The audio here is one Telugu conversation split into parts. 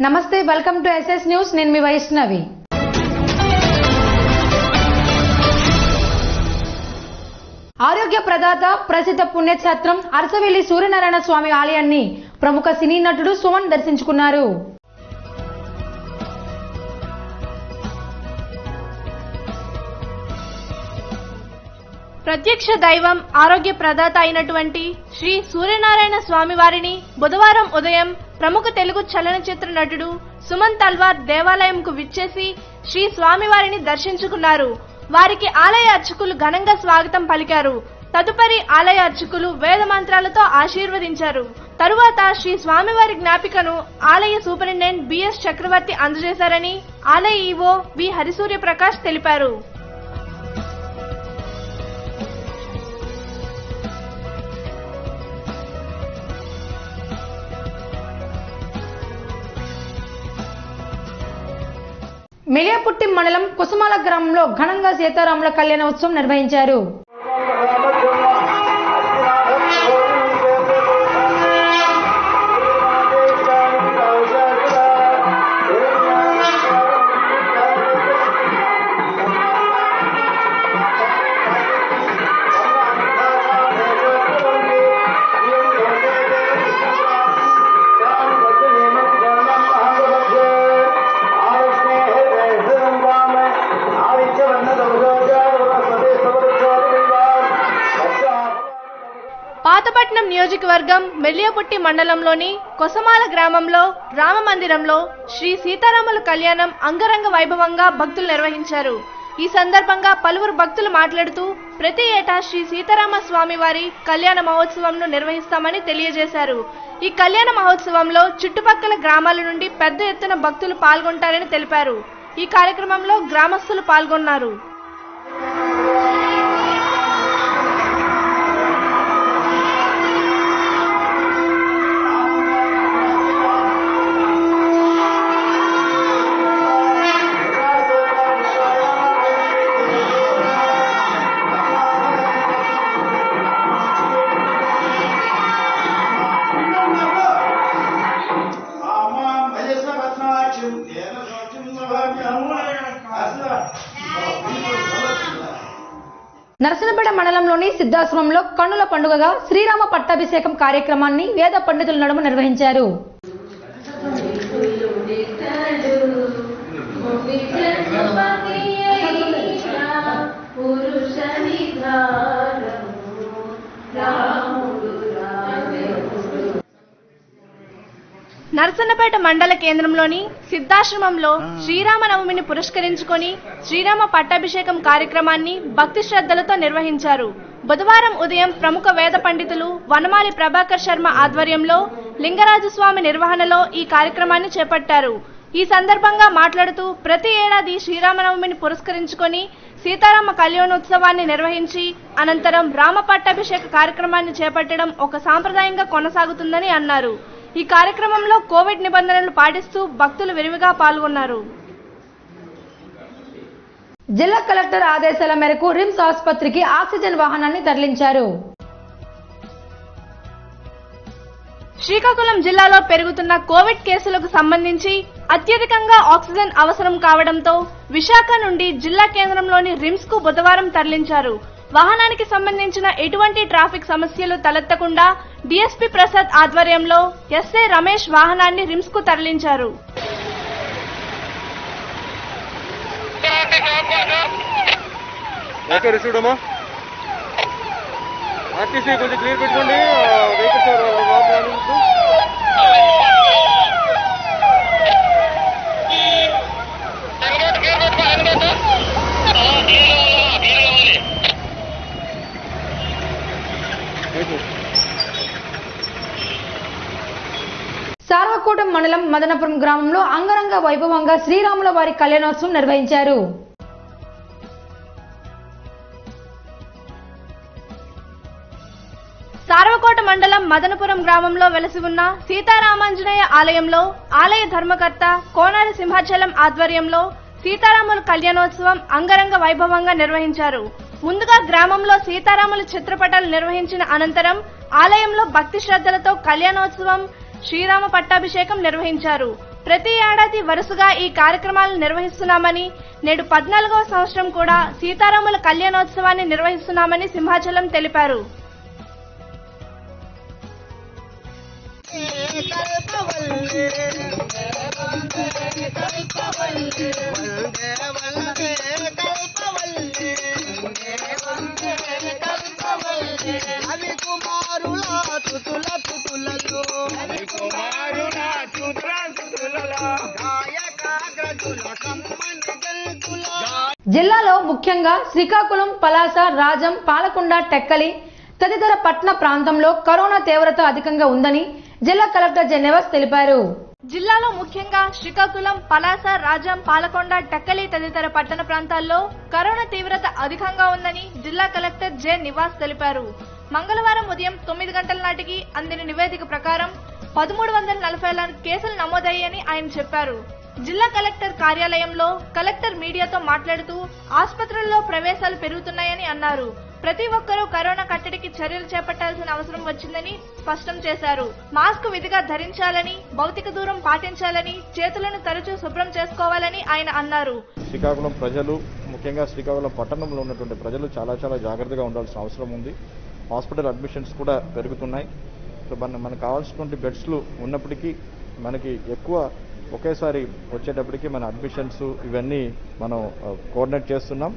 నమస్తే వెల్కమ్ టు ఎస్ఎస్ న్యూస్ నేను మీ వైష్ణవి ఆరోగ్య ప్రదాత ప్రసిద్ధ పుణ్యక్షేత్రం అరసవెల్లి సూర్యనారాయణ స్వామి ఆలయాన్ని ప్రముఖ సినీ నటుడు సుమన్ దర్శించుకున్నారు ప్రత్యక్ష దైవం ఆరోగ్య ప్రదాత అయినటువంటి శ్రీ సూర్యనారాయణ స్వామి వారిని బుధవారం ఉదయం ప్రముఖ తెలుగు చలనచిత్ర నటుడు సుమన్ తల్వార్ దేవాలయంకు విచ్చేసి శ్రీ స్వామివారిని దర్శించుకున్నారు వారికి ఆలయ అర్చకులు ఘనంగా స్వాగతం పలికారు తదుపరి ఆలయ అర్చకులు వేద మంత్రాలతో ఆశీర్వదించారు తరువాత శ్రీ స్వామివారి జ్ఞాపికను ఆలయ సూపరింటెండెంట్ బిఎస్ చక్రవర్తి అందజేశారని ఆలయ ఈవో వి హరిసూర్య ప్రకాష్ తెలిపారు మెలియాపుట్టి మండలం కుసుమాల గ్రామంలో ఘనంగా సీతారాముల కళ్యాణ ఉత్సవం నిర్వహించారు పాతపట్నం నియోజకవర్గం మెల్లియపుట్టి మండలంలోని కొసమాల గ్రామంలో రామ మందిరంలో శ్రీ సీతారాముల కళ్యాణం అంగరంగ వైభవంగా భక్తులు నిర్వహించారు ఈ సందర్భంగా పలువురు భక్తులు మాట్లాడుతూ ప్రతి ఏటా శ్రీ సీతారామ స్వామి వారి కళ్యాణ మహోత్సవంను నిర్వహిస్తామని తెలియజేశారు ఈ కళ్యాణ మహోత్సవంలో చుట్టుపక్కల గ్రామాల నుండి పెద్ద ఎత్తున భక్తులు పాల్గొంటారని తెలిపారు ఈ కార్యక్రమంలో గ్రామస్తులు పాల్గొన్నారు నరసనపేట మండలంలోని సిద్ధాశ్రమంలో కన్నుల పండుగగా శ్రీరామ పట్టాభిషేకం కార్యక్రమాన్ని వేద పండితుల నడుమ నిర్వహించారు నరసన్నపేట మండల కేంద్రంలోని సిద్ధాశ్రమంలో శ్రీరామనవమిని పురస్కరించుకొని శ్రీరామ పట్టాభిషేకం కార్యక్రమాన్ని భక్తి శ్రద్ధలతో నిర్వహించారు బుధవారం ఉదయం ప్రముఖ వేద పండితులు వనమాలి ప్రభాకర్ శర్మ ఆధ్వర్యంలో లింగరాజస్వామి నిర్వహణలో ఈ కార్యక్రమాన్ని చేపట్టారు ఈ సందర్భంగా మాట్లాడుతూ ప్రతి ఏడాది శ్రీరామనవమిని పురస్కరించుకొని సీతారామ కళ్యాణోత్సవాన్ని నిర్వహించి అనంతరం రామ పట్టాభిషేక కార్యక్రమాన్ని చేపట్టడం ఒక సాంప్రదాయంగా కొనసాగుతుందని అన్నారు ఈ కార్యక్రమంలో కోవిడ్ నిబంధనలు పాటిస్తూ భక్తులు విరివిగా పాల్గొన్నారు జిల్లా కలెక్టర్ ఆదేశాల మేరకు రిమ్స్ ఆసుపత్రికి ఆక్సిజన్ వాహనాన్ని తరలించారు శ్రీకాకుళం జిల్లాలో పెరుగుతున్న కోవిడ్ కేసులకు సంబంధించి అత్యధికంగా ఆక్సిజన్ అవసరం కావడంతో విశాఖ నుండి జిల్లా కేంద్రంలోని రిమ్స్ కు బుధవారం తరలించారు వాహనానికి సంబంధించిన ఎటువంటి ట్రాఫిక్ సమస్యలు తలెత్తకుండా డీఎస్పీ ప్రసాద్ ఆధ్వర్యంలో ఎస్ఐ రమేష్ వాహనాన్ని రిమ్స్ కు తరలించారు ఓకే రిసీవ్డ్ అమ్మా ఆర్టీసీ కొంచెం క్లియర్ పెట్టుకోండి వెహికల్స్ వాహనాలు సార్వకోటం మండలం మదనపురం గ్రామంలో అంగరంగ వైభవంగా శ్రీరాముల వారి కళ్యాణోత్సవం నిర్వహించారు సారవకోట మండలం మదనపురం గ్రామంలో వెలసి ఉన్న సీతారామాంజనేయ ఆలయంలో ఆలయ ధర్మకర్త కోనారి సింహాచలం ఆధ్వర్యంలో సీతారాముల కళ్యాణోత్సవం అంగరంగ వైభవంగా నిర్వహించారు ముందుగా గ్రామంలో సీతారాముల చిత్రపటాలు నిర్వహించిన అనంతరం ఆలయంలో భక్తి శ్రద్ధలతో కళ్యాణోత్సవం శ్రీరామ పట్టాభిషేకం నిర్వహించారు ప్రతి ఏడాది వరుసగా ఈ కార్యక్రమాలను నిర్వహిస్తున్నామని నేడు పద్నాలుగవ సంవత్సరం కూడా సీతారాముల కళ్యాణోత్సవాన్ని నిర్వహిస్తున్నామని సింహాచలం తెలిపారు అవి కుమారుల తుతుల తుతులలో గాయకాగ్రజుల కమ్మని గల్తుల జిల్లాలో ముఖ్యంగా శ్రీకాకుళం పలాస రాజం పాలకొండ టెక్కలి తదితర పట్టణ ప్రాంతంలో కరోనా తీవ్రత అధికంగా ఉందని జిల్లా కలెక్టర్ జెన్నెవాస్ తెలిపారు జిల్లాలో ముఖ్యంగా శ్రీకాకుళం పలాస రాజం పాలకొండ టక్కలి తదితర పట్టణ ప్రాంతాల్లో కరోనా తీవ్రత అధికంగా ఉందని జిల్లా కలెక్టర్ జె నివాస్ తెలిపారు మంగళవారం ఉదయం తొమ్మిది గంటల నాటికి అందిన నివేదిక ప్రకారం పదమూడు వందల నలభై నాలుగు కేసులు నమోదయ్యాయని ఆయన చెప్పారు జిల్లా కలెక్టర్ కార్యాలయంలో కలెక్టర్ మీడియాతో మాట్లాడుతూ ఆసుపత్రుల్లో ప్రవేశాలు పెరుగుతున్నాయని అన్నారు ప్రతి ఒక్కరూ కరోనా కట్టడికి చర్యలు చేపట్టాల్సిన అవసరం వచ్చిందని స్పష్టం చేశారు మాస్క్ విధిగా ధరించాలని భౌతిక దూరం పాటించాలని చేతులను తరచూ శుభ్రం చేసుకోవాలని ఆయన అన్నారు శ్రీకాకుళం ప్రజలు ముఖ్యంగా శ్రీకాకుళం పట్టణంలో ఉన్నటువంటి ప్రజలు చాలా చాలా జాగ్రత్తగా ఉండాల్సిన అవసరం ఉంది హాస్పిటల్ అడ్మిషన్స్ కూడా పెరుగుతున్నాయి సో మన మనకు కావాల్సినటువంటి బెడ్స్లు ఉన్నప్పటికీ మనకి ఎక్కువ ఒకేసారి వచ్చేటప్పటికి మన అడ్మిషన్స్ ఇవన్నీ మనం కోఆర్డినేట్ చేస్తున్నాం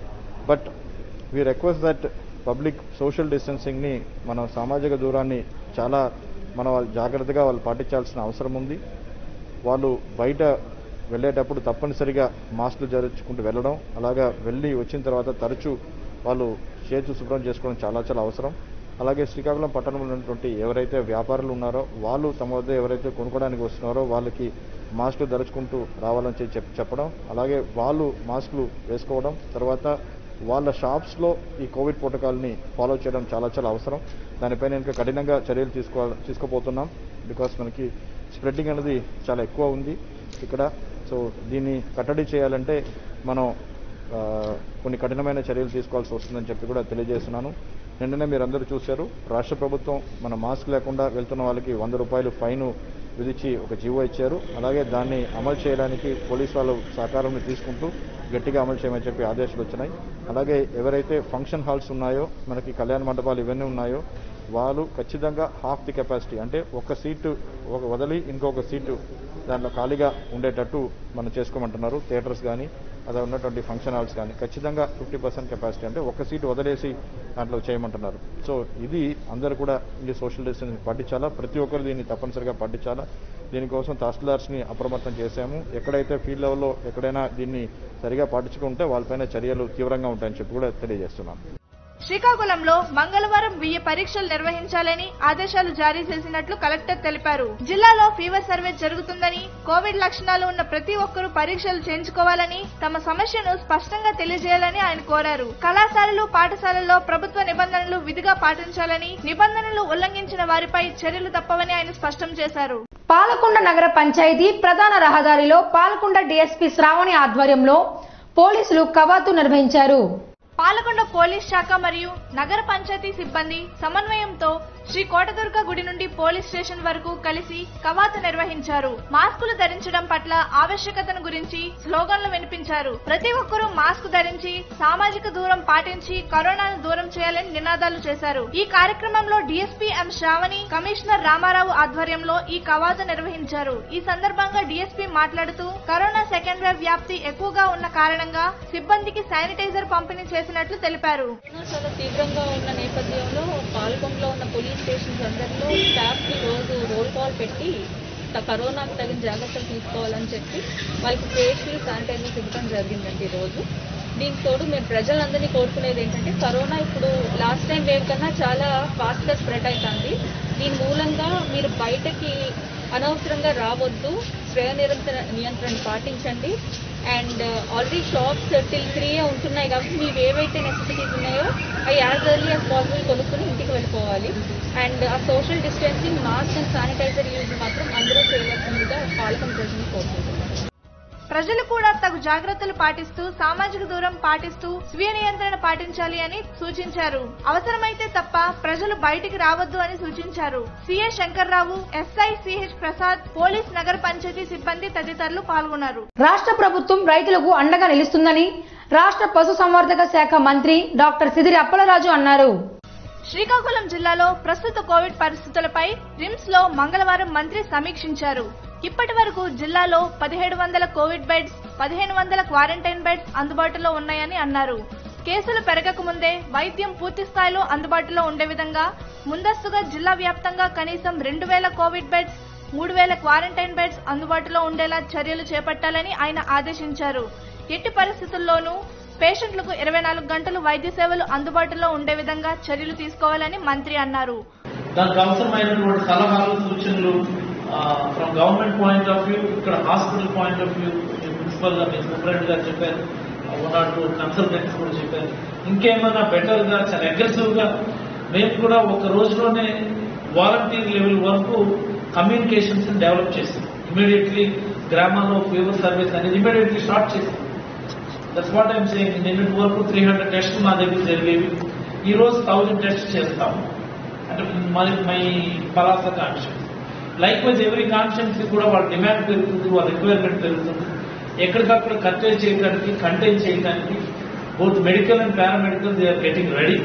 but we request that public social డిస్టెన్సింగ్ని మనం సామాజిక దూరాన్ని చాలా మనం వాళ్ళు జాగ్రత్తగా వాళ్ళు పాటించాల్సిన అవసరం ఉంది వాళ్ళు బయట వెళ్ళేటప్పుడు తప్పనిసరిగా మాస్కులు ధరించుకుంటూ వెళ్ళడం అలాగా వెళ్ళి వచ్చిన తర్వాత తరచూ వాళ్ళు చేతులు శుభ్రం చేసుకోవడం చాలా చాలా అవసరం అలాగే శ్రీకాకుళం పట్టణంలో ఉన్నటువంటి ఎవరైతే వ్యాపారులు ఉన్నారో వాళ్ళు తమ వద్ద ఎవరైతే కొనుక్కోవడానికి వస్తున్నారో వాళ్ళకి మాస్కులు ధరించుకుంటూ రావాలని చెప్పి చెప్- చెప్పడం అలాగే వాళ్ళు మాస్కులు వేసుకోవడం తర్వాత వాళ్ళ షాప్స్లో ఈ కోవిడ్ ప్రోటోకాల్ని ఫాలో చేయడం చాలా చాలా అవసరం దానిపైన ఇంకా కఠినంగా చర్యలు తీసుకో తీసుకోపోతున్నాం బికాస్ మనకి స్ప్రెడ్డింగ్ అనేది చాలా ఎక్కువ ఉంది ఇక్కడ సో దీన్ని కట్టడి చేయాలంటే మనం ఆ, కొన్ని కఠినమైన చర్యలు తీసుకోవాల్సి వస్తుందని చెప్పి కూడా తెలియజేస్తున్నాను నిన్ననే మీరు అందరూ చూశారు రాష్ట్ర ప్రభుత్వం మన మాస్క్ లేకుండా వెళ్తున్న వాళ్ళకి వంద రూపాయలు ఫైన్ విధించి ఒక జీవో ఇచ్చారు అలాగే దాన్ని అమలు చేయడానికి పోలీస్ వాళ్ళు సహకారం తీసుకుంటూ గట్టిగా అమలు చేయమని చెప్పి ఆదేశాలు వచ్చినాయి అలాగే ఎవరైతే ఫంక్షన్ హాల్స్ ఉన్నాయో మనకి కళ్యాణ మండపాలు ఇవన్నీ ఉన్నాయో వాళ్ళు ఖచ్చితంగా హాఫ్ ది కెపాసిటీ అంటే ఒక సీటు ఒక వదిలి ఇంకొక సీటు దాంట్లో ఖాళీగా ఉండేటట్టు మనం చేసుకోమంటున్నారు థియేటర్స్ కానీ అదే ఉన్నటువంటి ఫంక్షన్ హాల్స్ కానీ ఖచ్చితంగా ఫిఫ్టీ పర్సెంట్ కెపాసిటీ అంటే ఒక సీటు వదిలేసి దాంట్లో చేయమంటున్నారు సో ఇది అందరూ కూడా ఈ సోషల్ డిస్టెన్స్ పాటించాలా ప్రతి ఒక్కరు దీన్ని తప్పనిసరిగా పాటించాలా దీనికోసం తహసీల్దార్స్ని అప్రమత్తం చేశాము ఎక్కడైతే ఫీల్డ్ లెవెల్లో ఎక్కడైనా దీన్ని సరిగా పాటించుకుంటే వాళ్ళపైన చర్యలు తీవ్రంగా ఉంటాయని చెప్పి కూడా తెలియజేస్తున్నాం శ్రీకాకుళంలో మంగళవారం వెయ్యి పరీక్షలు నిర్వహించాలని ఆదేశాలు జారీ చేసినట్లు కలెక్టర్ తెలిపారు జిల్లాలో ఫీవర్ సర్వే జరుగుతుందని కోవిడ్ లక్షణాలు ఉన్న ప్రతి ఒక్కరూ పరీక్షలు చేయించుకోవాలని తమ సమస్యను స్పష్టంగా తెలియజేయాలని ఆయన కోరారు కళాశాలలు పాఠశాలల్లో ప్రభుత్వ నిబంధనలు విధిగా పాటించాలని నిబంధనలు ఉల్లంఘించిన వారిపై చర్యలు తప్పవని ఆయన స్పష్టం చేశారు పాలకొండ నగర పంచాయతీ ప్రధాన రహదారిలో పాలకొండ డీఎస్పీ శ్రావణి ఆధ్వర్యంలో పోలీసులు కవాతు నిర్వహించారు పాలకొండ పోలీస్ శాఖ మరియు నగర పంచాయతీ సిబ్బంది సమన్వయంతో శ్రీ కోటదుర్గ గుడి నుండి పోలీస్ స్టేషన్ వరకు కలిసి కవాతు నిర్వహించారు మాస్కులు ధరించడం పట్ల ఆవశ్యకతను గురించి స్లోగన్లు వినిపించారు ప్రతి ఒక్కరూ మాస్క్ ధరించి సామాజిక దూరం పాటించి కరోనాను దూరం చేయాలని నినాదాలు చేశారు ఈ కార్యక్రమంలో DSP M Shravani commissioner Ramarao ఆధ్వర్యంలో ఈ కవాతు నిర్వహించారు ఈ సందర్భంగా డీఎస్పీ మాట్లాడుతూ కరోనా సెకండ్ వేవ్ వ్యాప్తి ఎక్కువగా ఉన్న కారణంగా సిబ్బందికి శానిటైజర్ పంపిణీ చేసినట్లు తెలిపారు కరోనా చాలా తీవ్రంగా ఉన్న నేపథ్యంలో పాల్గొండలో ఉన్న పోలీస్ స్టేషన్స్ అందరిలో స్టాఫ్కి రోజు రోల్ కాల్ పెట్టి త- కరోనాకు తగిన జాగ్రత్తలు తీసుకోవాలని చెప్పి వాళ్ళకి ఫేస్లు శానిటైజర్స్ ఇవ్వడం జరిగిందండి రోజు దీనికి తోడు మేము ప్రజలందరినీ కోరుకునేది ఏంటంటే కరోనా ఇప్పుడు లాస్ట్ టైం వేవ్ కన్నా చాలా ఫాస్ట్గా స్ప్రెడ్ అవుతుంది దీని మూలంగా మీరు బయటకి అనవసరంగా రావద్దు శ్రేయ నిరంతర నియంత్రణ పాటించండి and already shops till three ఉంటున్నాయి కాబట్టి మీరు ఏవైతే నెసెసిటీస్ ఉన్నాయో అవి యాజ్ ఎర్లీ యాజ్ పాసిబుల్ కొనుక్కుని ఇంటికి వెళ్ళిపోవాలి అండ్ ఆ social distancing mask and sanitizer use మాత్రం అందరూ చేయవలసిందిగా పాల్గొన ప్రజలను కోరుకుంటున్నాను ప్రజలు కూడా తగు జాగ్రత్తలు పాటిస్తూ సామాజిక దూరం పాటిస్తూ స్వీయ నియంత్రణ పాటించాలి అని సూచించారు అవసరమైతే తప్ప ప్రజలు బయటికి రావద్దు అని సూచించారు CA Shankarrao SI CH Prasad police నగర పంచాయతీ సిబ్బంది తదితరులు పాల్గొన్నారు రాష్ట్ర ప్రభుత్వం రైతులకు అండగా నిలుస్తుందని రాష్ట్ర పశుసంవర్ధక శాఖ మంత్రి డాక్టర్ సిదిరి అప్పలరాజు అన్నారు శ్రీకాకుళం జిల్లాలో ప్రస్తుత కోవిడ్ పరిస్థితులపై రిమ్స్ లో మంగళవారం మంత్రి సమీక్షించారు ఇప్పటి వరకు జిల్లాలో పదిహేడు వందల కోవిడ్ బెడ్స్ పదిహేను వందల క్వారంటైన్ బెడ్స్ అందుబాటులో ఉన్నాయని అన్నారు కేసులు పెరగక ముందే వైద్యం పూర్తి స్థాయిలో అందుబాటులో ఉండే విధంగా ముందస్తుగా జిల్లా వ్యాప్తంగా కనీసం రెండు వేల కోవిడ్ బెడ్స్ మూడు వేల క్వారంటైన్ బెడ్స్ అందుబాటులో ఉండేలా చర్యలు చేపట్టాలని ఆయన ఆదేశించారు ఎట్టి పరిస్థితుల్లోనూ పేషెంట్లకు ఇరవై నాలుగు గంటలు వైద్య సేవలు అందుబాటులో ఉండే విధంగా చర్యలు తీసుకోవాలని మంత్రి అన్నారు దానికి అవసరమైనటువంటి సలహాలు సూచనలు from government point of view ఇక్కడ hospital point of view principal గా మీ సూపరింటెండెంట్ గారు చెప్పారు వన్ ఆర్ టూ కన్సల్టెంట్స్ కూడా చెప్పారు ఇంకేమైనా బెటర్ గా చాలా అగ్రెసివ్ గా మేము కూడా ఒక రోజులోనే వాలంటీర్ లెవెల్ వరకు కమ్యూనికేషన్స్ డెవలప్ చేసాం ఇమీడియట్లీ గ్రామాల్లో ఫీవర్ సర్వీస్ అనేది ఇమీడియట్లీ స్టార్ట్ చేసాం దట్స్ వాట్ ఐమ్ సేయింగ్ నిన్నటి వరకు త్రీ హండ్రెడ్ టెస్ట్ మా దగ్గర జరిగేవి ఈ రోజు థౌజండ్ టెస్ట్ చేస్తాము అంటే my my Palasa constituencies likewise every constituency కూడా వాళ్ళ డిమాండ్ పెరుగుతుంది వాళ్ళ రిక్వైర్మెంట్ పెరుగుతుంది ఎక్కడికక్కడ కట్టేజ్ చేయడానికి కంటైన్ చేయడానికి both medical and paramedical they are getting ready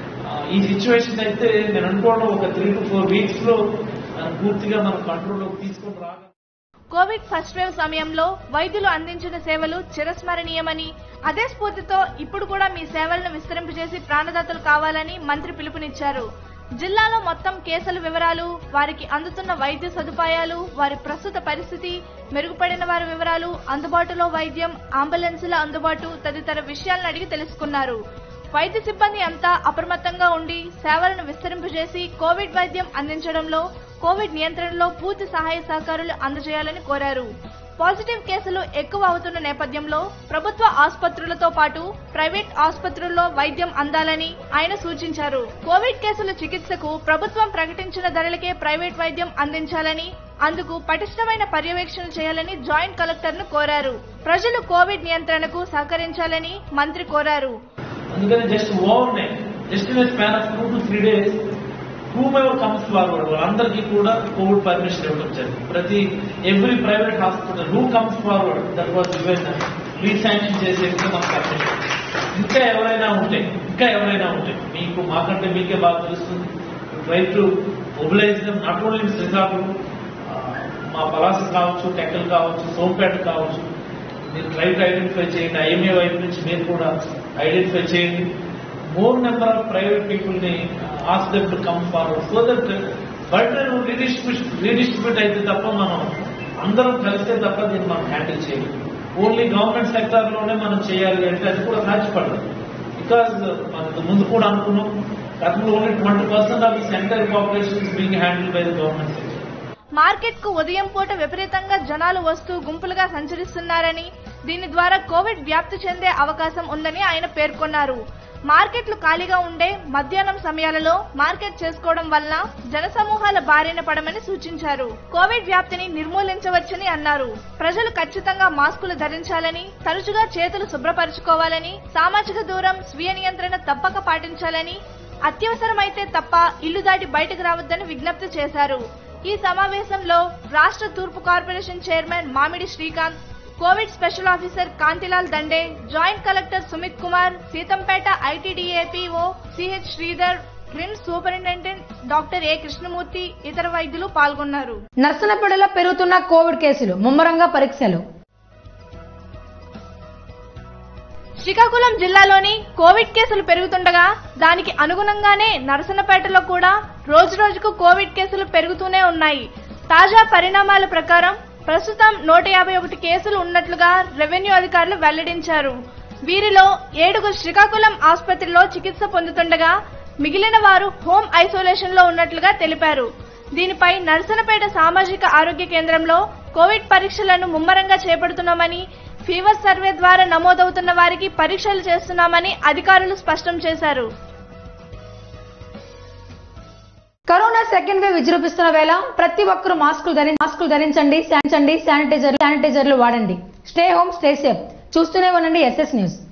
ఈ సిచ్యువేషన్ అయితే నేను అనుకోవడం ఒక త్రీ టు ఫోర్ వీక్స్ లో మనం పూర్తిగా మన కంట్రోల్లోకి తీసుకొని రాగలం కోవిడ్ ఫస్ట్ వేవ్ సమయంలో వైద్యులు అందించిన సేవలు చిరస్మరణీయమని అదే స్ఫూర్తితో ఇప్పుడు కూడా మీ సేవలను విస్తరింపజేసి ప్రాణదాతలు కావాలని మంత్రి పిలుపునిచ్చారు జిల్లాలో మొత్తం కేసుల వివరాలు వారికి అందుతున్న వైద్య సదుపాయాలు వారి ప్రస్తుత పరిస్థితి మెరుగుపడిన వారి వివరాలు అందుబాటులో వైద్యం అంబులెన్సుల అందుబాటు తదితర విషయాలను అడిగి తెలుసుకున్నారు వైద్య సిబ్బంది అంతా అప్రమత్తంగా ఉండి సేవలను విస్తరింపజేసి కోవిడ్ వైద్యం అందించడంలో కోవిడ్ నియంత్రణలో పూర్తి సహాయ సహకారాలు అందజేయాలని కోరారు పాజిటివ్ కేసులు ఎక్కువ అవుతున్న నేపథ్యంలో ప్రభుత్వ ఆసుపత్రులతో పాటు ప్రైవేట్ ఆసుపత్రుల్లో వైద్యం అందాలని ఆయన సూచించారు కోవిడ్ కేసుల చికిత్సకు ప్రభుత్వం ప్రకటించిన ధరలకే ప్రైవేట్ వైద్యం అందించాలని అందుకు పటిష్టమైన పర్యవేక్షణ చేయాలని జాయింట్ కలెక్టర్ ను కోరారు ప్రజలు కోవిడ్ నియంత్రణకు సహకరించాలని మంత్రి కోరారు అందుకని just overnight just in span of two to three days whom ever comes forward వాళ్ళందరికీ కూడా కోవిడ్ పర్మిషన్ ఇవ్వడం జరిగింది ప్రతి every private hospital who comes forward that was given resanction చేసేందుకు మనకు పర్మిషన్ ఇంకా ఎవరైనా ఉంటే ఇంకా ఎవరైనా ఉంటే మీకు మాకంటే మీకే బాగా తెలుస్తుంది try to mobilise them not only in Srikakulam ఆ, మా పలాస కావచ్చు టెక్కల్ కావచ్చు సోంపేట కావచ్చు మీరు ట్రై టు ఐడెంటిఫై చేయండి ఐఎంఏ వైపు నుంచి మీరు కూడా ఐడెంటిఫై చేయండి more number of private people ని ask them to come forward so that burden redistribute redistribute అయితే తప్ప మనం అందరం కలిస్తే తప్ప దీన్ని మనం హ్యాండిల్ చేయలేము ఓన్లీ గవర్నమెంట్ సెక్టార్ లోనే మనం చేయాలి అంటే అది కూడా సాధ్యపడదు బికాజ్ మనకు ముందు కూడా అనుకున్నాం గతంలో only twenty percent of the centre population being handle by the government sector market కు ఉదయం పూట విపరీతంగా జనాలు వస్తూ గుంపులుగా సంచరిస్తున్నారని దీని ద్వారా కోవిడ్ వ్యాప్తి చెందే అవకాశం ఉందని ఆయన పేర్కొన్నారు మార్కెట్లు ఖాళీగా ఉండే మధ్యాహ్నం సమయాలలో మార్కెట్ చేసుకోవడం వలన జనసమూహాల బారిన పడమని సూచించారు కోవిడ్ వ్యాప్తిని నిర్మూలించవచ్చని అన్నారు ప్రజలు ఖచ్చితంగా మాస్కులు ధరించాలని తరచుగా చేతులు శుభ్రపరచుకోవాలని సామాజిక దూరం స్వీయ నియంత్రణ తప్పక పాటించాలని అత్యవసరమైతే తప్ప ఇల్లు దాటి బయటకు రావద్దని విజ్ఞప్తి చేశారు ఈ సమావేశంలో రాష్ట్ర తూర్పు corporation chairman Mamidi Srikanth Covid special officer Kantilal Dande joint collector Sumit Kumar Seethampeta ITDA PO CH Sridhar RIMS superintendent doctor A Krishnamurthy ఇతర వైద్యులు పాల్గొన్నారు నర్సనపేటలో పెరుగుతున్న కోవిడ్ కేసులు ముమ్మరంగా పరీక్షలు శ్రీకాకుళం జిల్లాలోని కోవిడ్ కేసులు పెరుగుతుండగా దానికి అనుగుణంగానే నరసనపేటలో కూడా రోజు రోజుకు కోవిడ్ కేసులు పెరుగుతూనే ఉన్నాయి తాజా పరిణామాల ప్రకారం ప్రస్తుతం నూట యాభై ఒకటి కేసులు ఉన్నట్లుగా రెవెన్యూ అధికారులు వెల్లడించారు వీరిలో ఏడుగురు శ్రీకాకుళం ఆసుపత్రిలో చికిత్స పొందుతుండగా మిగిలిన వారు హోమ్ ఐసోలేషన్ లో ఉన్నట్లుగా తెలిపారు దీనిపై నరసనపేట సామాజిక ఆరోగ్య కేంద్రంలో కోవిడ్ పరీక్షలను ముమ్మరంగా చేపడుతున్నామని ఫీవర్ సర్వే ద్వారా నమోదవుతున్న వారికి పరీక్షలు చేస్తున్నామని అధికారులు స్పష్టం చేశారు కరోనా సెకండ్ వేవ్ విజృంభిస్తున్న వేళ ప్రతి ఒక్కరూ మాస్కులు ధరి మాస్కులు ధరించండి శానిటైజండి శానిటైజర్ శానిటైజర్లు వాడండి స్టే హోమ్ స్టే సేఫ్ చూస్తూనే ఉండండి ఎస్ఎస్ న్యూస్